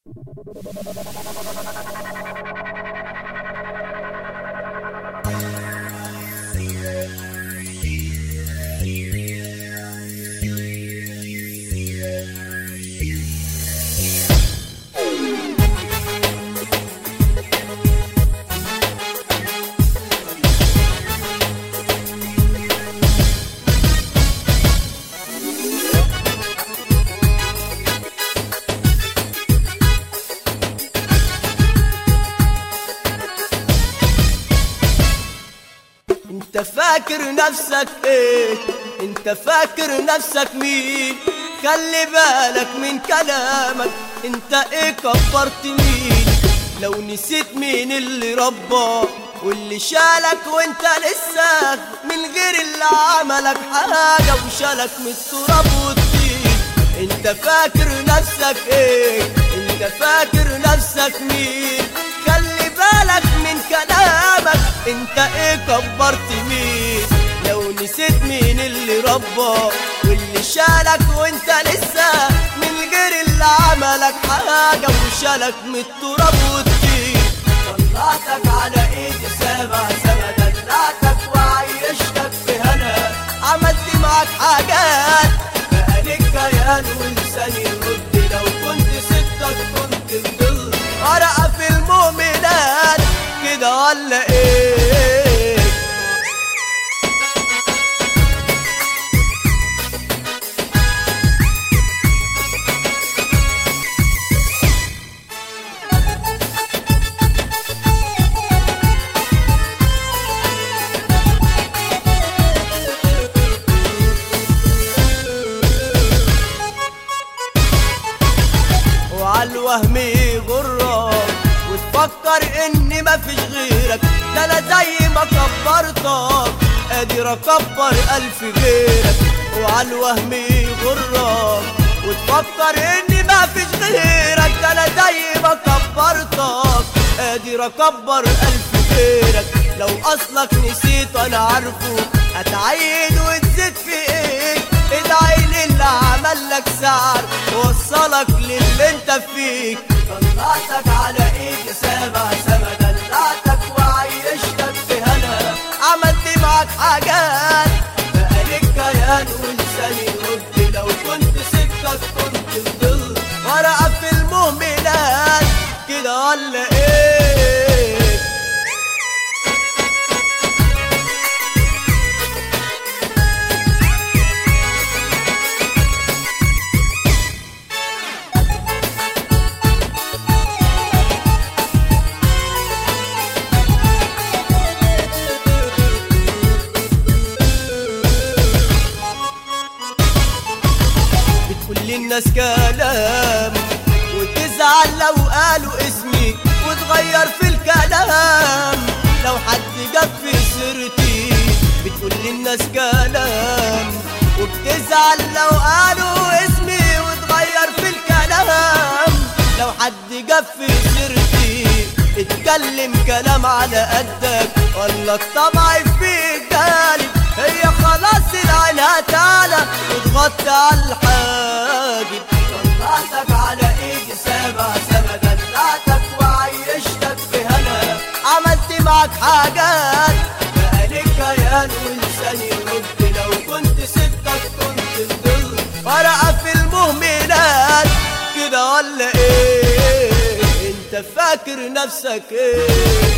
انت فاكر نفسك ايه انت فاكر نفسك مين خلي بالك من كلامك انت ايه كبرت مين لو نسيت مين اللي رباك واللي شالك وانت لسه من غير اللي عملك حاجة وشالك من التراب والطين انت فاكر نفسك ايه انت فاكر نفسك مين خلي بالك من كلامك انت ايه كبرت مين لو نسيت مين اللي رباك واللي شالك وانت لسه من غير اللي عملك حاجة وشالك من التراب والطين طلعتك على ايدي سما سما دلعتك وعيشتك في هنا عملت معاك حاجات بقى ليك كيان ولساني يرد لو كنت ستك كنت فضل ورقة في المؤمنات كده ولا ايه وعالوهم يغرك وتفكر ان مفيش غيرك ده انا زي ما كبرتك قادر اكبر الف غيرك وعالوهم يغرك وتفكر ان مفيش غيرك ده انا زي ما كبرتك قادر اكبر الف غيرك لو اصلك نسيت انا عارفه هتعين وتزيد في ايه ادعي للي عمل لك سعر وصلك للي انت فيك طلعتك على ايدي سما سما دلعتك وعيشتك في هنا عملت معاك حاجات بقى ليك كيان ولساني يرد لو كنت سكتك كنت فضل ورقة في المهملات كده ولا ايه بتقول للناس كلام وتزعل لو قالوا اسمي وتغير في الكلام لو حد جاب في سيرتي بتقول للناس كلام وبتزعل لو قالوا اسمي وتغير في الكلام لو حد جاب في سيرتي اتكلم كلام على قدك ولا الطبع فيك غالب هي خلاص العينها تعالى وتغطي على الحاجب طلعتك على ايدي سما سما دلعتك وعيشتك في هنا عملت معاك حاجات بقى ليك كيان ولساني يرد لو كنت سبتك كنت فضل ورقة في المهملات كده ولا ايه انت فاكر نفسك ايه